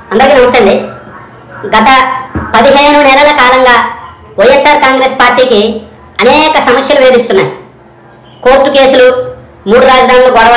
అందరికీ నమస్తే అండి గత పదిహేను నెలల కాలంగా వైఎస్ఆర్ కాంగ్రెస్ పార్టీకి అనేక సమస్యలు వేధిస్తున్నాయి కోర్టు కేసులు మూడు రాజధానులు గొడవ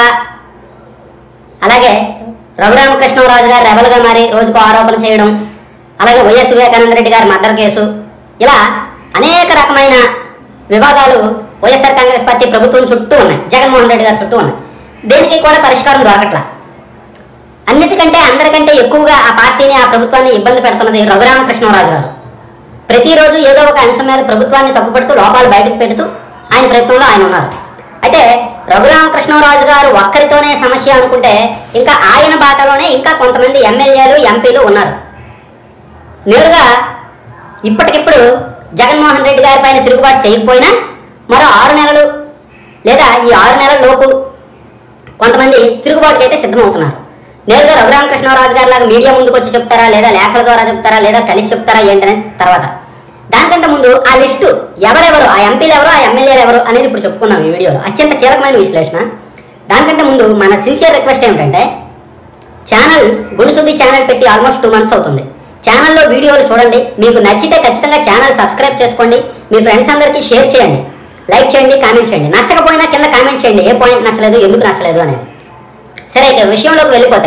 అలాగే రఘురామకృష్ణరాజు గారు రెబల్గా మారి రోజుకు ఆరోపణ చేయడం అలాగే వైఎస్ వివేకానంద రెడ్డి గారి మర్డర్ కేసు ఇలా అనేక రకమైన వివాదాలు వైఎస్ఆర్ కాంగ్రెస్ పార్టీ ప్రభుత్వం చుట్టూ ఉన్నాయి జగన్మోహన్ రెడ్డి గారి చుట్టూ ఉన్నాయి దేనికి కూడా పరిష్కారం దొరకట్లా అన్నిటికంటే అందరికంటే ఎక్కువగా ఆ పార్టీని ఆ ప్రభుత్వాన్ని ఇబ్బంది పెడుతున్నది రఘురామకృష్ణరాజు గారు ప్రతిరోజు ఏదో ఒక అంశం మీద ప్రభుత్వాన్ని తప్పుపడుతూ లోపాలు బయటకు పెడుతూ ఆయన ప్రయత్నంలో ఆయన ఉన్నారు అయితే రఘురామకృష్ణరాజు గారు ఒక్కరితోనే సమస్య అనుకుంటే ఇంకా ఆయన బాటలోనే ఇంకా కొంతమంది ఎమ్మెల్యేలు ఎంపీలు ఉన్నారు నేరుగా ఇప్పటికిప్పుడు జగన్మోహన్ రెడ్డి గారి పైన తిరుగుబాటు చేయకపోయినా మరో ఆరు నెలలు లేదా ఈ ఆరు నెలల లోపు కొంతమంది తిరుగుబాటుకి అయితే సిద్ధమవుతున్నారు నేరుగా రఘురామకృష్ణరాజు గారి లాగా మీడియా ముందుకు వచ్చి చెప్తారా లేదా లేఖల ద్వారా చెప్తారా లేదా కలిసి చెప్తారా ఏంటనే తర్వాత దానికంటే ముందు ఆ లిస్టు ఎవరెవరు ఆ ఎంపీలు ఎవరు ఆ ఎమ్మెల్యేలు ఎవరు అనేది ఇప్పుడు చెప్పుకుందాం ఈ వీడియోలో అత్యంత కీలకమైన విశ్లేషణ దానికంటే ముందు మన సిన్సియర్ రిక్వెస్ట్ ఏమిటంటే ఛానల్ గుణశుద్ధి ఛానల్ పెట్టి ఆల్మోస్ట్ టూ మంత్స్ అవుతుంది ఛానల్లో వీడియోలు చూడండి మీకు నచ్చితే ఖచ్చితంగా ఛానల్ సబ్స్క్రైబ్ చేసుకోండి మీ ఫ్రెండ్స్ అందరికీ షేర్ చేయండి లైక్ చేయండి కామెంట్ చేయండి నచ్చకపోయినా కింద కామెంట్ చేయండి ఏ పాయింట్ నచ్చలేదు ఎందుకు నచ్చలేదు అనేది సరే అయితే విషయంలోకి వెళ్ళిపోతే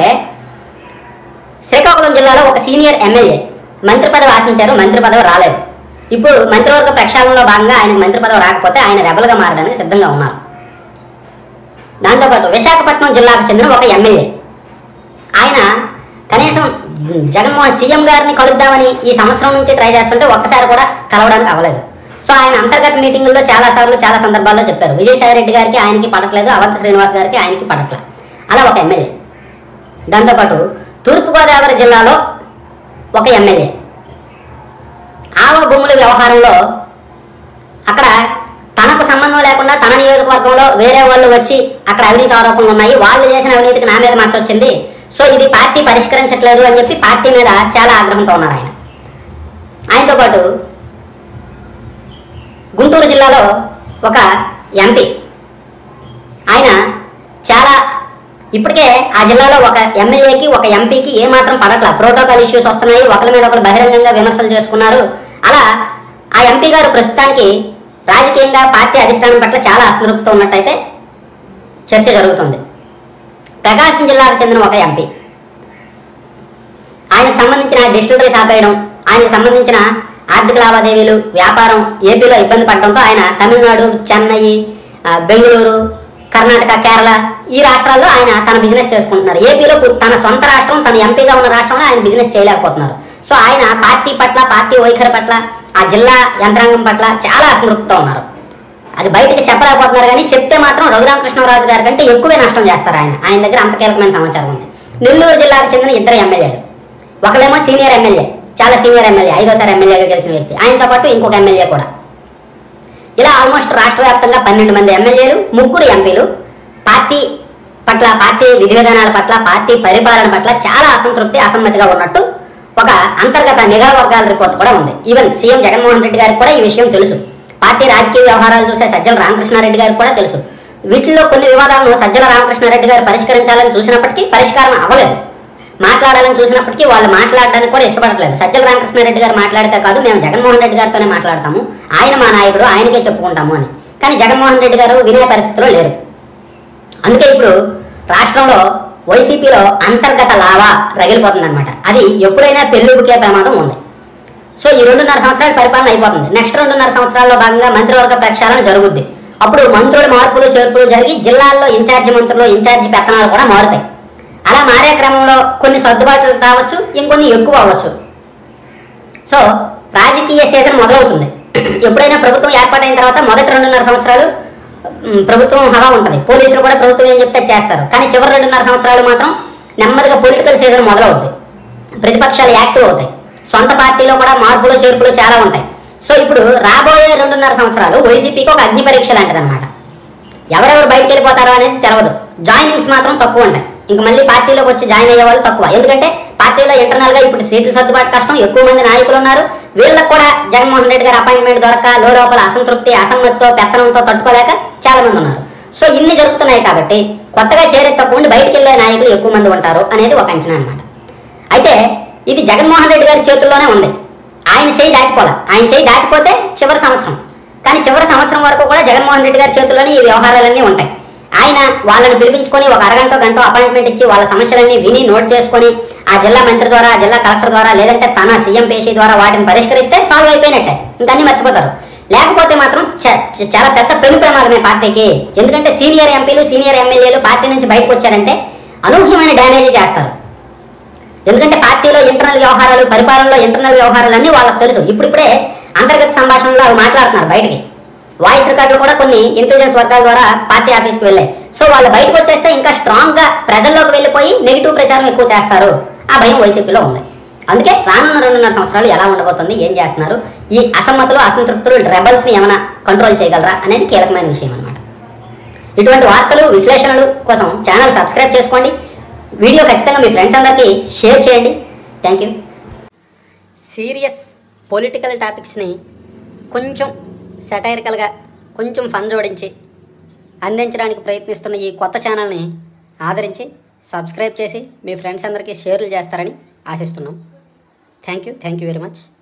శ్రీకాకుళం జిల్లాలో ఒక సీనియర్ ఎమ్మెల్యే మంత్రి పదవి ఆశించారు మంత్రి పదవి రాలేదు ఇప్పుడు మంత్రివర్గ ప్రక్షాళనలో భాగంగా ఆయనకు మంత్రి పదవి రాకపోతే ఆయన రెబల్గా మారడానికి సిద్ధంగా ఉన్నారు దాంతోపాటు విశాఖపట్నం జిల్లాకు చెందిన ఒక ఎమ్మెల్యే ఆయన కనీసం జగన్మోహన్ సీఎం గారిని కలుద్దామని ఈ సంవత్సరం నుంచి ట్రై చేస్తుంటే ఒక్కసారి కూడా కలవడానికి అవ్వలేదు సో ఆయన అంతర్గత మీటింగుల్లో చాలా సార్లు చాలా సందర్భాల్లో చెప్పారు విజయసాయి రెడ్డి గారికి ఆయనకి పడట్లేదు అవంత శ్రీనివాస్ గారికి ఆయనకి పడట్లేదు అలా ఒక ఎమ్మెల్యే దాంతోపాటు తూర్పుగోదావరి జిల్లాలో ఒక ఎమ్మెల్యే ఆవ భూముల వ్యవహారంలో అక్కడ తనకు సంబంధం లేకుండా తన నియోజకవర్గంలో వేరే వాళ్ళు వచ్చి అక్కడ అవినీతి ఆరోపణలు ఉన్నాయి వాళ్ళు చేసిన అవినీతికి నా మీద మచ్చ వచ్చింది సో ఇది పార్టీ పరిష్కరించట్లేదు అని చెప్పి పార్టీ మీద చాలా ఆగ్రహంతో ఉన్నారు ఆయన ఆయనతో పాటు గుంటూరు జిల్లాలో ఒక ఎంపీ ఆయన చాలా ఇప్పటికే ఆ జిల్లాలో ఒక ఎమ్మెల్యేకి ఒక ఎంపీకి ఏమాత్రం పడట్ల ప్రోటోకాల్ ఇష్యూస్ వస్తున్నాయి ఒకరి మీద ఒకరు బహిరంగంగా విమర్శలు చేసుకున్నారు అలా ఆ ఎంపీ గారు ప్రస్తుతానికి రాజకీయంగా పార్టీ అధిష్టానం పట్ల చాలా అసంతృప్తితో ఉన్నట్టయితే చర్చ జరుగుతుంది ప్రకాశం జిల్లాకు చెందిన ఒక ఎంపీ ఆయనకు సంబంధించిన డిస్టిలరీస్ ఆపేయడం ఆయనకు సంబంధించిన ఆర్థిక లావాదేవీలు వ్యాపారం ఏపీలో ఇబ్బంది పడడంతో ఆయన తమిళనాడు చెన్నై ఆ, బెంగళూరు కర్ణాటక కేరళ ఈ రాష్ట్రాల్లో ఆయన తన బిజినెస్ చేసుకుంటున్నారు ఏపీలో పు- తన సొంత రాష్ట్రం తన ఎంపీగా ఉన్న రాష్ట్రంలో ఆయన బిజినెస్ చేయలేకపోతున్నారు సో ఆయన పార్టీ పట్ల పార్టీ వైఖరి పట్ల ఆ జిల్లా యంత్రాంగం పట్ల చాలా అసంతృప్తితో ఉన్నారు అది బయటకు చెప్పలేకపోతున్నారు కానీ చెప్తే మాత్రం రఘురామకృష్ణరాజు గారి కంటే ఎక్కువే నష్టం చేస్తారు ఆయన ఆయన దగ్గర అంత కీలకమైన సమాచారం ఉంది నెల్లూరు జిల్లాకు చెందిన ఇద్దరు ఎమ్మెల్యేలు ఒకళ్ళేమో సీనియర్ ఎమ్మెల్యే చాలా సీనియర్ ఎమ్మెల్యే ఐదోసారి ఎమ్మెల్యేగా గెలిచిన వ్యక్తి ఆయనతో పాటు ఇంకొక ఎమ్మెల్యే కూడా ఇలా ఆల్మోస్ట్ రాష్ట్ర వ్యాప్తంగా పన్నెండు మంది ఎమ్మెల్యేలు ముగ్గురు ఎంపీలు పార్టీ పట్ల పార్టీ విధి విధానాల పట్ల పార్టీ పరిపాలన పట్ల చాలా అసంతృప్తి అసమ్మతిగా ఉన్నట్టు ఒక అంతర్గత నిఘా వర్గాల రిపోర్ట్ కూడా ఉంది ఈవెన్ సీఎం జగన్మోహన్ రెడ్డి గారికి కూడా ఈ విషయం తెలుసు పార్టీ రాజకీయ వ్యవహారాలు చూసే సజ్జల రామకృష్ణారెడ్డి గారికి కూడా తెలుసు వీటిల్లో కొన్ని వివాదాలను సజ్జల రామకృష్ణారెడ్డి గారు పరిష్కరించాలని చూసినప్పటికీ పరిష్కారం అవ్వలేదు మాట్లాడాలని చూసినప్పటికీ వాళ్ళు మాట్లాడడానికి కూడా ఇష్టపడట్లేదు సజ్జల రామకృష్ణారెడ్డి గారు మాట్లాడితే కాదు మేము జగన్మోహన్ రెడ్డి గారితోనే మాట్లాడతాము ఆయన మా నాయకుడు ఆయనకే చెప్పుకుంటాము అని కానీ జగన్మోహన్ రెడ్డి గారు వినే పరిస్థితిలో లేరు అందుకే ఇప్పుడు రాష్ట్రంలో వైసీపీలో అంతర్గత లావా రగిలిపోతుందన్నమాట అది ఎప్పుడైనా పెళ్ళుబుకే ప్రమాదం ఉంది సో ఈ రెండున్నర సంవత్సరాల పరిపాలన అయిపోతుంది నెక్స్ట్ రెండున్నర సంవత్సరాల్లో భాగంగా మంత్రివర్గ ప్రక్షాళన జరుగుద్ది అప్పుడు మంత్రుల మార్పులు చేర్పులు జరిగి జిల్లాల్లో ఇన్ఛార్జి మంత్రులు ఇన్ఛార్జి పెత్తనాలు కూడా మారుతాయి అలా మారే క్రమంలో కొన్ని సర్దుబాట్లు రావచ్చు ఇంకొన్ని ఎక్కువ అవ్వచ్చు సో రాజకీయ సీజన్ మొదలవుతుంది ఎప్పుడైనా ప్రభుత్వం ఏర్పాటైన తర్వాత మొదటి రెండున్నర సంవత్సరాలు మ్, ప్రభుత్వం హవా ఉంటుంది పోలీసులు కూడా ప్రభుత్వం ఏం చెప్తే చేస్తారు కానీ చివరి రెండున్నర సంవత్సరాలు మాత్రం నెమ్మదిగా పొలిటికల్ సీజన్ మొదలవుద్ది ప్రతిపక్షాలు యాక్టివ్ అవుతాయి సొంత పార్టీలో కూడా మార్పులు చేర్పులు చాలా ఉంటాయి సో ఇప్పుడు రాబోయే రెండున్నర సంవత్సరాలు వైసీపీకి ఒక అగ్ని పరీక్ష లాంటిదన్నమాట ఎవరెవరు బయటకు వెళ్ళిపోతారో అనేది తెలవదు జాయినింగ్స్ మాత్రం తక్కువ ఉంటాయి ఇంక మళ్ళీ పార్టీలోకి వచ్చి జాయిన్ అయ్యే వాళ్ళు తక్కువ ఎందుకంటే పార్టీలో ఇంటర్నల్ గా ఇప్పుడు సీట్లు సర్దుబాటు కష్టం ఎక్కువ మంది నాయకులు ఉన్నారు వీళ్ళకి కూడా జగన్మోహన్ రెడ్డి గారి అపాయింట్మెంట్ దొరక లో లోపల అసంతృప్తి అసమ్మతితో పెత్తనంతో తట్టుకోలేక చాలా మంది ఉన్నారు సో ఇన్ని జరుగుతున్నాయి కాబట్టి కొత్తగా చేరే తక్కువ ఉండి బయటికి వెళ్ళే నాయకులు ఎక్కువ మంది ఉంటారు అనేది ఒక అంచనా అన్నమాట అయితే ఇది జగన్మోహన్ రెడ్డి గారి చేతుల్లోనే ఉంది ఆయన చేయి దాటిపోలే ఆయన చేయి దాటిపోతే చివరి సంవత్సరం కానీ చివరి సంవత్సరం వరకు కూడా జగన్మోహన్ రెడ్డి గారి చేతుల్లోనే ఈ వ్యవహారాలన్నీ ఉంటాయి ఆయన వాళ్ళని పిలిపించుకొని ఒక అరగంట గంట అపాయింట్మెంట్ ఇచ్చి వాళ్ళ సమస్యలన్నీ విని నోట్ చేసుకొని ఆ జిల్లా మంత్రి ద్వారా ఆ జిల్లా కలెక్టర్ ద్వారా లేదంటే తన సీఎం పేషీ ద్వారా వాటిని పరిష్కరిస్తే సాల్వ్ అయిపోయినట్టే ఇంకన్నీ మర్చిపోతారు లేకపోతే మాత్రం చ- చ- చాలా పెద్ద పెను ప్రమాదమే పార్టీకి ఎందుకంటే సీనియర్ ఎంపీలు సీనియర్ ఎమ్మెల్యేలు పార్టీ నుంచి బయటకు వచ్చారంటే అనూహ్యమైన డ్యామేజ్ చేస్తారు ఎందుకంటే పార్టీలో ఇంటర్నల్ వ్యవహారాలు పరిపాలనలో ఇంటర్నల్ వ్యవహారాలు అన్నీ వాళ్ళకి తెలుసు ఇప్పుడిప్పుడే అంతర్గత సంభాషణలో అవి మాట్లాడుతున్నారు బయటికి వాయిస్ రికార్డులు కూడా కొన్ని ఇంటెలిజెన్స్ వర్గాల ద్వారా పార్టీ ఆఫీస్కి వెళ్ళాయి సో వాళ్ళు బయటకు వచ్చేస్తే ఇంకా స్ట్రాంగ్ గా ప్రజల్లోకి వెళ్ళిపోయి నెగిటివ్ ప్రచారం ఎక్కువ చేస్తారు ఆ భయం వైసీపీలో ఉంది అందుకే రానున్న రెండున్నర సంవత్సరాలు ఎలా ఉండబోతుంది ఏం చేస్తున్నారు ఈ అసమ్మతులు అసంతృప్తులు రెబల్స్ ని ఏమైనా కంట్రోల్ చేయగలరా అనేది కీలకమైన విషయం అన్నమాట ఇటువంటి వార్తలు విశ్లేషణలు కోసం ఛానల్ సబ్స్క్రైబ్ చేసుకోండి వీడియో ఖచ్చితంగా మీ ఫ్రెండ్స్ అందరికీ షేర్ చేయండి థ్యాంక్ యూ సీరియస్ పొలిటికల్ టాపిక్స్ని కొంచెం సెటైరికల్గా కొంచెం ఫన్ జోడించి అందించడానికి ప్రయత్నిస్తున్న ఈ కొత్త ఛానల్ని ఆదరించి సబ్స్క్రైబ్ చేసి మీ ఫ్రెండ్స్ అందరికీ షేర్లు చేస్తారని ఆశిస్తున్నాం thank you thank you very much